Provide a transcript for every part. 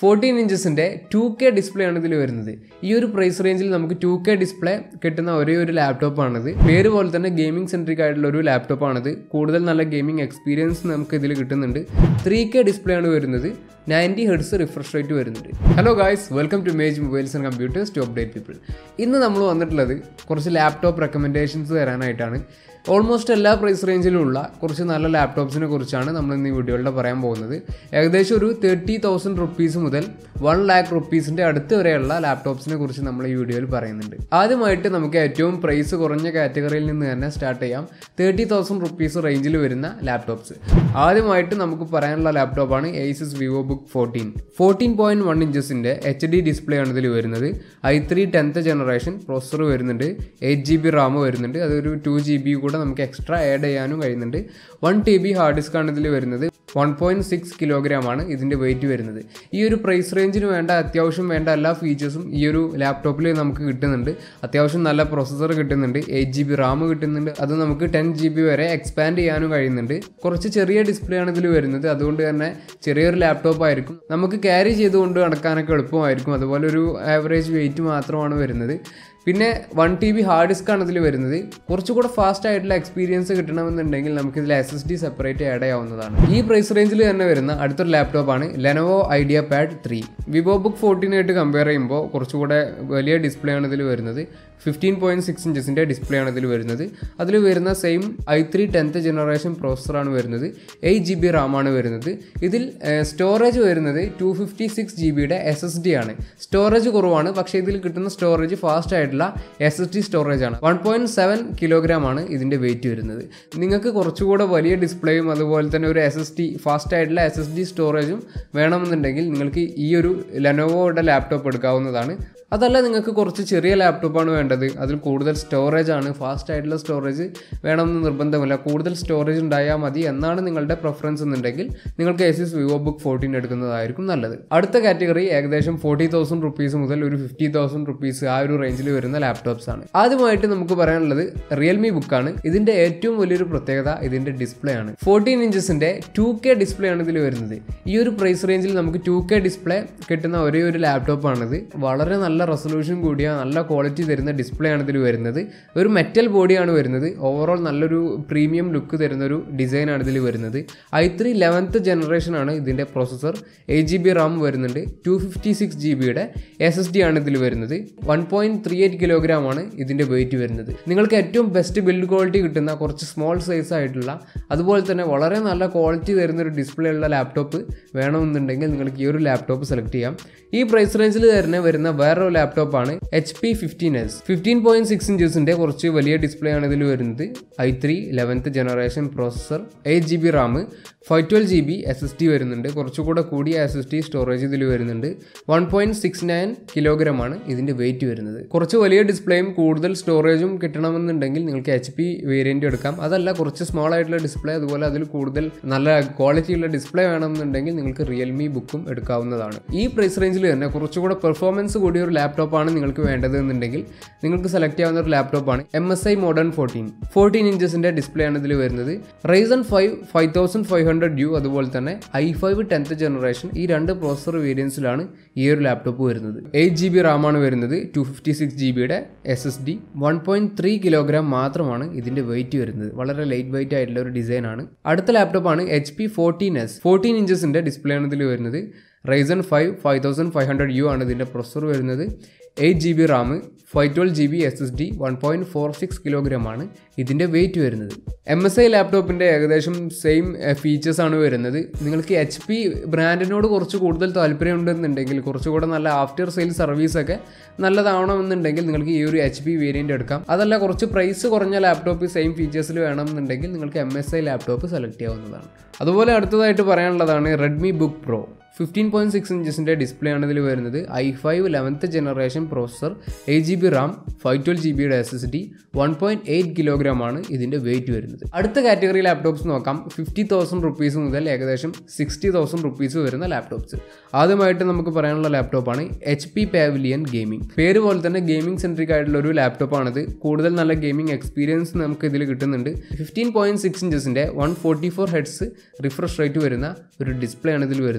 fourteen ഇഞ്ചസിൻ്റെ two K display ആണ് ഇതിൽ വരുന്നത് ഈ ഒരു പ്രൈസ് റേഞ്ചിൽ നമുക്ക് ടു കെ ഡിസ്പ്ലേ കിട്ടുന്ന ഒരേ ഒരു ലാപ്ടോപ്പാണിത് പേര് പോലെ തന്നെ ഗെയിമിംഗ് സെൻട്രിക് ആയിട്ടുള്ള ഒരു ലാപ്ടോപ്പാണിത് കൂടുതൽ നല്ല ഗെയിമിംഗ് എക്സ്പീരിയൻസ് നമുക്ക് ഇതിൽ കിട്ടുന്നുണ്ട് ത്രീ കെ ഡിസ്പ്ലേ ആണ് വരുന്നത് നയൻറ്റി ഹെഡ്സ് റിഫ്രഷ് റേറ്റ് വരുന്നുണ്ട് hello guys welcome to Mage mobiles and computers to update people ഇന്ന് നമ്മൾ വന്നിട്ടുള്ളത് കുറച്ച് ലാപ്ടോപ്പ് റെക്കമെൻഡേഷൻസ് തരാനായിട്ടാണ് ഓൾമോസ്റ്റ് എല്ലാ പ്രൈസ് റേഞ്ചിലുമുള്ള കുറച്ച് നല്ല ലാപ്ടോപ്സിനെ കുറിച്ചാണ് നമ്മൾ ഇന്ന് ഈ വീഡിയോയിലൂടെ പറയാൻ പോകുന്നത് ഏകദേശം ഒരു തേർട്ടി തൗസൻഡ് റുപ്പീസ് മുതൽ വൺ ലാക്ക് റുപ്പീസിൻ്റെ അടുത്ത് വരെയുള്ള ലാപ്ടോപ്സിനെ കുറിച്ച് നമ്മൾ ഈ വീഡിയോയിൽ പറയുന്നുണ്ട് ആദ്യമായിട്ട് നമുക്ക് ഏറ്റവും പ്രൈസ് കുറഞ്ഞ കാറ്റഗറിയിൽ നിന്ന് തന്നെ സ്റ്റാർട്ട് ചെയ്യാം തേർട്ടി തൗസൻഡ് റുപ്പീസ് റേഞ്ചിൽ വരുന്ന ലാപ്ടോപ്സ് ആദ്യമായിട്ട് നമുക്ക് പറയാനുള്ള ലാപ്ടോപ്പാണ് Asus VivoBook fourteen fourteen point one ഇഞ്ചസിൻ്റെ എച്ച് ഡി ഡിസ്പ്ലേ ആണ് ഇതിൽ വരുന്നത് I three tenth generation processor വരുന്നുണ്ട് എയ്റ്റ് ജി ബി റാം വരുന്നുണ്ട് അതൊരു ടു ജി ബി കൂടെ നമുക്ക് എക്സ്ട്രാ ആഡ് ചെയ്യാനും കഴിയുന്നുണ്ട് one T B hard disk ആണ് ഇതിൽ വരുന്നത് വൺ പോയിന്റ് സിക്സ് കിലോഗ്രാം ആണ് ഇതിൻ്റെ വെയിറ്റ് വരുന്നത് ഈ ഒരു പ്രൈസ് റേഞ്ചിന് വേണ്ട അത്യാവശ്യം വേണ്ട എല്ലാ ഫീച്ചേഴ്സും ഈ ഒരു ലാപ്ടോപ്പിൽ നമുക്ക് കിട്ടുന്നുണ്ട് അത്യാവശ്യം നല്ല പ്രൊസസ്സർ കിട്ടുന്നുണ്ട് എയ്റ്റ് ജി ബി റാം കിട്ടുന്നുണ്ട് അത് നമുക്ക് ടെൻ ജി ബി വരെ എക്സ്പാൻഡ് ചെയ്യാനും കഴിയുന്നുണ്ട് കുറച്ച് ചെറിയ ഡിസ്പ്ലേ ആണ് ഇതിൽ വരുന്നത് അതുകൊണ്ട് തന്നെ ചെറിയൊരു ലാപ്ടോപ്പ് ആയിരിക്കും നമുക്ക് ക്യാരി ചെയ്തുകൊണ്ട് നടക്കാനൊക്കെ എളുപ്പമായിരിക്കും അതുപോലെ ഒരു ആവറേജ് വെയിറ്റ് മാത്രമാണ് വരുന്നത് പിന്നെ one T B hard disk ആണ് ഇതിൽ വരുന്നത് കുറച്ചുകൂടെ ഫാസ്റ്റ് ആയിട്ടുള്ള എക്സ്പീരിയൻസ് കിട്ടണമെന്നുണ്ടെങ്കിൽ നമുക്ക് ഇതിൽ S S D separate add ചെയ്യാവുന്നതാണ് ഈ പ്രൈസ് റേഞ്ചിൽ തന്നെ വരുന്ന അടുത്തൊരു ലാപ്ടോപ്പാണ് Lenovo IdeaPad three VivoBook ഫോർട്ടീനായിട്ട് കമ്പയർ ചെയ്യുമ്പോൾ കുറച്ചുകൂടെ വലിയ ഡിസ്പ്ലേ ആണ് ഇതിൽ വരുന്നത് ഫിഫ്റ്റീൻ പോയിന്റ് സിക്സ് ഇഞ്ചസിൻ്റെ ഡിസ്പ്ലേ ആണ് ഇതിൽ വരുന്നത് അതിൽ വരുന്ന same I three tenth generation പ്രോസസ്സറാണ് വരുന്നത് എയ്റ്റ് ജി ബി റാം ആണ് വരുന്നത് ഇതിൽ സ്റ്റോറേജ് വരുന്നത് ടു ഫിഫ്റ്റി സിക്സ് ജി ബിയുടെ എസ് എസ് ഡി ആണ് സ്റ്റോറേജ് കുറവാണ് പക്ഷേ ഇതിൽ കിട്ടുന്ന സ്റ്റോറേജ് ഫാസ്റ്റ് ആയിട്ടുള്ള എസ് എസ് ഡി സ്റ്റോറേജ് ആണ് വൺ പോയിന്റ് സെവൻ കിലോഗ്രാം ആണ് ഇതിൻ്റെ വെയിറ്റ് വരുന്നത് നിങ്ങൾക്ക് കുറച്ചുകൂടെ വലിയ ഡിസ്പ്ലേയും അതുപോലെ തന്നെ ഒരു എസ് എസ് ഡി ഫാസ്റ്റ് ആയിട്ടുള്ള എസ് എസ് ഡി സ്റ്റോറേജും വേണമെന്നുണ്ടെങ്കിൽ നിങ്ങൾക്ക് ഈ ഒരു ലെനോവോയുടെ ലാപ്ടോപ്പ് എടുക്കാവുന്നതാണ് അതല്ല നിങ്ങൾക്ക് കുറച്ച് ചെറിയ ലാപ്ടോപ്പാണ് വേണ്ടത് അതിൽ കൂടുതൽ സ്റ്റോറേജ് ആണ് ഫാസ്റ്റ് ആയിട്ടുള്ള സ്റ്റോറേജ് വേണമെന്ന് നിർബന്ധമില്ല കൂടുതൽ സ്റ്റോറേജ് ഉണ്ടായാൽ മതി എന്നാണ് നിങ്ങളുടെ പ്രിഫറൻസ് എന്നുണ്ടെങ്കിൽ നിങ്ങൾക്ക് എസിസ് വിവോ ബുക്ക് ഫോർട്ടീൻ എടുക്കുന്നതായിരിക്കും നല്ലത് അടുത്ത കാറ്റഗറി ഏകദേശം ഫോർട്ടി തൗസൻഡ് റുപ്പീസ് മുതൽ ഒരു ഫിഫ്റ്റി തൗസൻഡ് റുപ്പീസ് ആ ഒരു റേഞ്ചിൽ വരുന്ന ലാപ്ടോപ്സ് ആണ് ആദ്യമായിട്ട് നമുക്ക് പറയാനുള്ളത് റിയൽമി ബുക്കാണ് ഇതിന്റെ ഏറ്റവും വലിയൊരു പ്രത്യേകത ഇതിന്റെ ഡിസ്പ്ലേ ആണ് ഫോർട്ടീൻ ഇഞ്ചസിന്റെ ടു കെ ഡിസ്പ്ലേ ആണ് ഇതിൽ വരുന്നത് ഈ ഒരു പ്രൈസ് റേഞ്ചിൽ നമുക്ക് ടു കെ ഡിസ്പ്ലേ കിട്ടുന്ന ഒരേ ഒരു ലാപ്ടോപ്പാണിത് വളരെ നല്ല റെസൊല്യൂഷൻ കൂടിയ നല്ല ക്വാളിറ്റി തരുന്ന ഡിസ്പ്ലേ ആണ് ഇതിൽ വരുന്നത് ഒരു മെറ്റൽ ബോഡിയാണ് വരുന്നത് ഓവറോൾ നല്ലൊരു പ്രീമിയം ലുക്ക് തരുന്ന ഒരു ഡിസൈൻ ആണ് ഇതിൽ വരുന്നത് ഐ ത്രീ ലെവൻത്ത് ജനറേഷൻ ആണ് ഇതിൻ്റെ processor eight G B RAM വരുന്നുണ്ട് ടു ഫിഫ്റ്റി സിക്സ് ജി ബിയുടെ എസ് എസ് ഡി ആണ് ഇതിൽ വരുന്നത് one point three eight kilogram ആണ് ഇതിൻ്റെ വെയിറ്റ് വരുന്നത് നിങ്ങൾക്ക് ഏറ്റവും ബെസ്റ്റ് ബിൽഡ് ക്വാളിറ്റി കിട്ടുന്ന കുറച്ച് സ്മോൾ സൈസ് ആയിട്ടുള്ള അതുപോലെ തന്നെ വളരെ നല്ല ക്വാളിറ്റി തരുന്ന ഒരു ഡിസ്പ്ലേ ഉള്ള ലാപ്ടോപ്പ് വേണമെന്നുണ്ടെങ്കിൽ നിങ്ങൾക്ക് ഈ ഒരു ലാപ്ടോപ്പ് സെലക്ട് ചെയ്യാം ഈ പ്രൈസ് റേഞ്ചിൽ തന്നെ വരുന്ന വേറൊരു ലാപ്ടോപ്പാണ് H P fifteen S fifteen point six ഇഞ്ചസിന്റെ കുറച്ച് വലിയ ഡിസ്പ്ലേ ആണ് ഇതിൽ വരുന്നത് I three eleventh generation processor eight G B RAM five twelve G B S S D വരുന്നുണ്ട് കുറച്ചുകൂടെ കൂടിയ എസ് എസ് ടി സ്റ്റോറേജ് ഇതിൽ വരുന്നുണ്ട് one point six nine kilogram ആണ് ഇതിന്റെ വെയിറ്റ് വരുന്നത് കുറച്ച് വലിയ ഡിസ്പ്ലേയും കൂടുതൽ സ്റ്റോറേജും കിട്ടണമെന്നുണ്ടെങ്കിൽ നിങ്ങൾക്ക് എച്ച് പി വേരിയന്റ് എടുക്കാം അതല്ല കുറച്ച് സ്മോൾ ആയിട്ടുള്ള ഡിസ്പ്ലേ അതുപോലെ അതിൽ കൂടുതൽ നല്ല ക്വാളിറ്റി ഉള്ള ഡിസ്പ്ലേ വേണമെന്നുണ്ടെങ്കിൽ നിങ്ങൾക്ക് റിയൽമി ബുക്കും എടുക്കാവുന്നതാണ് ഈ പ്രൈസ് റേഞ്ചിൽ തന്നെ കുറച്ചുകൂടെ പെർഫോമൻസ് കൂടിയ ഒരു ലാപ്ടോപ്പാണ് നിങ്ങൾക്ക് വേണ്ടത് എന്നുണ്ടെങ്കിൽ നിങ്ങൾക്ക് സെലക്ട് ചെയ്യാവുന്ന ഒരു ലാപ്ടോപ്പാണ് M S I modern fourteen fourteen ഇഞ്ചസിന്റെ ഡിസ്പ്ലേ ആണ് ഇതിൽ വരുന്നത് Ryzen five five thousand five hundred U അതുപോലെ തന്നെ ഐ ഫൈവ് ടെൻത്ത് ജനറേഷൻ ഈ രണ്ട് പ്രോസസർ വേരിയൻസിലാണ് ഈ ഒരു ലാപ്ടോപ്പ് വരുന്നത് എയ്റ്റ് ജി ബി റാം ആണ് വരുന്നത് ടു ഫിഫ്റ്റി സിക്സ് ജി ബിയുടെ S S D one point three kilogram മാത്രമാണ് ഇതിന്റെ വെയിറ്റ് വരുന്നത് വളരെ ലൈറ്റ് വെയിറ്റ് ആയിട്ടുള്ള ഒരു ഡിസൈൻ ആണ് അടുത്ത ലാപ്ടോപ്പാണ് H P fourteen S fourteen ഇഞ്ചസിന്റെ ഡിസ്പ്ലേ ആണ് ഇതിൽ വരുന്നത് Ryzen five five thousand five hundred U ആണ് ഇതിൻ്റെ പ്രൊസസ്സർ വരുന്നത് eight G B RAM five twelve G B S S D one point four six kilogram ആണ് ഇതിൻ്റെ വെയിറ്റ് വരുന്നത് എം എസ് ഐ ലാപ്ടോപ്പിൻ്റെ ഏകദേശം സെയിം ഫീച്ചേഴ്സ് ആണ് വരുന്നത് നിങ്ങൾക്ക് എച്ച് പി ബ്രാൻഡിനോട് കുറച്ച് കൂടുതൽ താല്പര്യം ഉണ്ടെന്നുണ്ടെങ്കിൽ കുറച്ചുകൂടെ നല്ല ആഫ്റ്റർ സെയിൽ സർവീസൊക്കെ നല്ലതാവണമെന്നുണ്ടെങ്കിൽ നിങ്ങൾക്ക് ഈ ഒരു എച്ച് പി വേരിയൻ്റ് എടുക്കാം അതല്ല കുറച്ച് പ്രൈസ് കുറഞ്ഞ ലാപ്ടോപ്പ് സെയിം ഫീച്ചേഴ്സിൽ വേണമെന്നുണ്ടെങ്കിൽ നിങ്ങൾക്ക് M S I laptop select ചെയ്യാവുന്നതാണ് അതുപോലെ അടുത്തതായിട്ട് പറയാനുള്ളതാണ് RedmiBook pro fifteen point six ഇഞ്ചസിൻ്റെ ഡിസ്പ്ലേ ആണ് ഇതിൽ വരുന്നത് I five eleventh generation processor eight G B RAM five twelve G ബിയുടെ S S D one point eight kilogram ആണ് ഇതിൻ്റെ വെയിറ്റ് വരുന്നത് അടുത്ത കാറ്റഗറി ലാപ്ടോപ്സ് നോക്കാം ഫിഫ്റ്റി തൗസൻഡ് റുപ്പീസ് മുതൽ ഏകദേശം സിക്സ്റ്റി തൗസൻഡ് റുപ്പീസ് വരുന്ന ലാപ്ടോപ്സ് ആദ്യമായിട്ട് നമുക്ക് പറയാനുള്ള ലാപ്ടോപ്പാണ് എച്ച് പി പാവിലിയൻ ഗെയിമിംഗ് പേര് പോലെ തന്നെ ഗെയിമിംഗ് സെൻട്രിക് ആയിട്ടുള്ള ഒരു ലാപ്ടോപ്പാണിത് കൂടുതൽ നല്ല ഗെയിമിംഗ് എക്സ്പീരിയൻസ് നമുക്ക് ഇതിൽ കിട്ടുന്നുണ്ട് ഫിഫ്റ്റീൻ പോയിന്റ് സിക്സ് ഇഞ്ചസിൻ്റെ one forty four hertz refresh rate വരുന്ന ഒരു ഡിസ്പ്ലേ ആണ് ഇതിൽ വരുന്നത്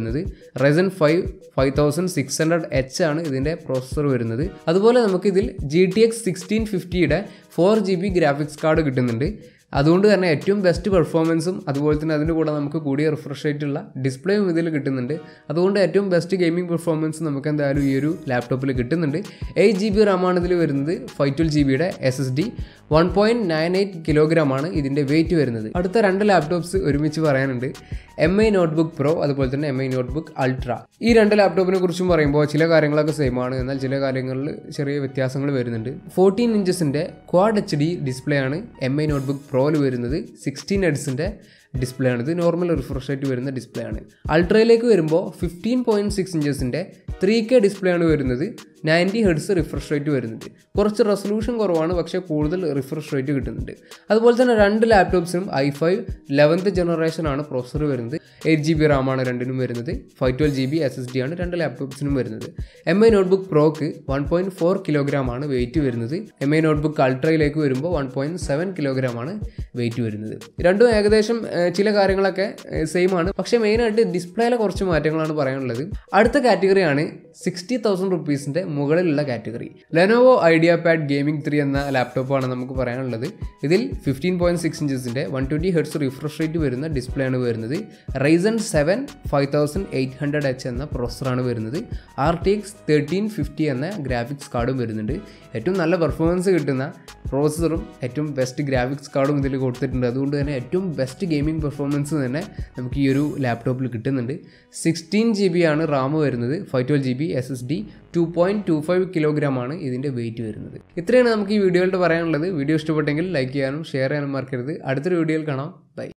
Ryzen five five thousand six hundred H ആണ് ഇതിൻ്റെ പ്രോസസ്സർ വരുന്നത് അതുപോലെ നമുക്ക് ഇതിൽ ജി ടി എക്സ് സിക്സ്റ്റീൻ ഫിഫ്റ്റിയുടെ four G B graphics card കിട്ടുന്നുണ്ട് അതുകൊണ്ട് തന്നെ ഏറ്റവും ബെസ്റ്റ് പെർഫോമൻസും അതുപോലെ തന്നെ അതിൻ്റെ കൂടെ നമുക്ക് കൂടിയ റിഫ്രഷ് ആയിട്ടുള്ള ഡിസ്പ്ലേയും ഇതിൽ കിട്ടുന്നുണ്ട് അതുകൊണ്ട് ഏറ്റവും ബെസ്റ്റ് ഗെയിമിംഗ് പെർഫോമൻസ് നമുക്ക് എന്തായാലും ഈ ഒരു ലാപ്ടോപ്പിൽ കിട്ടുന്നുണ്ട് എയ്റ്റ് ജി ബി റാമാണ് ഇതിൽ വരുന്നത് ഫൈവ് ട്വൽവ് ജി ബിയുടെ S S D one point nine eight kilogram ആണ് ഇതിൻ്റെ വെയിറ്റ് വരുന്നത് അടുത്ത രണ്ട് ലാപ്ടോപ്സ് ഒരുമിച്ച് പറയാനുണ്ട് എം ഐ നോട്ട്ബുക്ക് പ്രോ അതുപോലെ തന്നെ എം ഐ നോട്ട്ബുക്ക് അൾട്ര ഈ രണ്ട് ലാപ്ടോപ്പിനെ കുറിച്ചും പറയുമ്പോൾ ചില കാര്യങ്ങളൊക്കെ സെയിം ആണ് എന്നാൽ ചില കാര്യങ്ങളിൽ ചെറിയ വ്യത്യാസങ്ങൾ വരുന്നുണ്ട് ഫോർട്ടീൻ ഇഞ്ചസിൻ്റെ ക്വാഡ് എച്ച് ഡി ഡിസ്പ്ലേ ആണ് എം ഐ നോട്ട്ബുക്ക് പ്രോയിൽ വരുന്നത് സിക്സ്റ്റീൻ എഡ്സിൻ്റെ ഡിസ്പ്ലേ ആണ് ഇത് നോർമൽ റിഫ്രഷ് ആയിട്ട് വരുന്ന ഡിസ്പ്ലേ ആണ് അൾട്രയിലേക്ക് വരുമ്പോൾ ഫിഫ്റ്റീൻ പോയിൻറ്റ് സിക്സ് ഇഞ്ചസിൻ്റെ ത്രീ കെ ഡിസ്പ്ലേ ആണ് വരുന്നത് നയൻറ്റി ഹെഡ്സ് റിഫ്രഷ് റേറ്റ് വരുന്നുണ്ട് കുറച്ച് റെസൊല്യൂഷൻ കുറവാണ് പക്ഷേ കൂടുതൽ റിഫ്രഷ് റേറ്റ് കിട്ടുന്നുണ്ട് അതുപോലെ തന്നെ രണ്ട് ലാപ്ടോപ്സിനും ഐ ഫൈവ് ലെവൻത്ത് ജനറേഷൻ ആണ് പ്രോസസ്സർ വരുന്നത് എയ്റ്റ് ജി ബി റാം ആണ് രണ്ടിനും വരുന്നത് five twelve G B S S D ആണ് രണ്ട് ലാപ്ടോപ്സിനും വരുന്നത് എം ഐ നോട്ട്ബുക്ക് പ്രോക്ക് വൺ പോയിൻറ്റ് ഫോർ കിലോഗ്രാം ആണ് വെയിറ്റ് വരുന്നത് എം ഐ നോട്ട്ബുക്ക് അൾട്രയിലേക്ക് വരുമ്പോൾ വൺ പോയിൻറ്റ് സെവൻ കിലോഗ്രാം ആണ് വെയിറ്റ് വരുന്നത് രണ്ടും ഏകദേശം ഏഹ്, ചില കാര്യങ്ങളൊക്കെ സെയിം ആണ് പക്ഷേ മെയിനായിട്ട് ഡിസ്പ്ലേയിലെ കുറച്ച് മാറ്റങ്ങളാണ് പറയാനുള്ളത് അടുത്ത കാറ്റഗറിയാണ് സിക്സ്റ്റി തൗസൻഡ് റുപ്പീസിൻ്റെ മുകളിലുള്ള category Lenovo IdeaPad gaming three എന്ന ലാപ്ടോപ്പാണ് നമുക്ക് പറയാനുള്ളത് ഇതിൽ ഫിഫ്റ്റീൻ പോയിൻറ്റ് സിക്സ് ഇഞ്ചസിൻ്റെ one twenty hertz refresh rate വരുന്ന ഡിസ്പ്ലേ ആണ് വരുന്നത് Ryzen seven five thousand eight hundred H എന്ന പ്രോസറാണ് വരുന്നത് R T X thirteen fifty എന്ന ഗ്രാഫിക്സ് കാർഡും വരുന്നുണ്ട് ഏറ്റവും നല്ല പെർഫോമൻസ് കിട്ടുന്ന പ്രോസസ്സറും ഏറ്റവും ബെസ്റ്റ് ഗ്രാഫിക്സ് കാർഡും ഇതിൽ കൊടുത്തിട്ടുണ്ട് അതുകൊണ്ട് തന്നെ ഏറ്റവും ബെസ്റ്റ് ഗെയിമിംഗ് പെർഫോമൻസ് തന്നെ നമുക്ക് ഈ ഒരു ലാപ്ടോപ്പിൽ കിട്ടുന്നുണ്ട് സിക്സ്റ്റീൻ ജി ബി ആണ് റാം വരുന്നത് five twelve G B S S D two point two five kilogram ആണ് ഇതിൻ്റെ വെയിറ്റ് വരുന്നത് ഇത്രയാണ് നമുക്ക് ഈ വീഡിയോയിൽ പറയാനുള്ളത് വീഡിയോ ഇഷ്ടപ്പെട്ടെങ്കിൽ ലൈക്ക് ചെയ്യാനും ഷെയർ ചെയ്യാനും മറക്കരുത് അടുത്തൊരു വീഡിയോയിൽ കാണാം ബൈ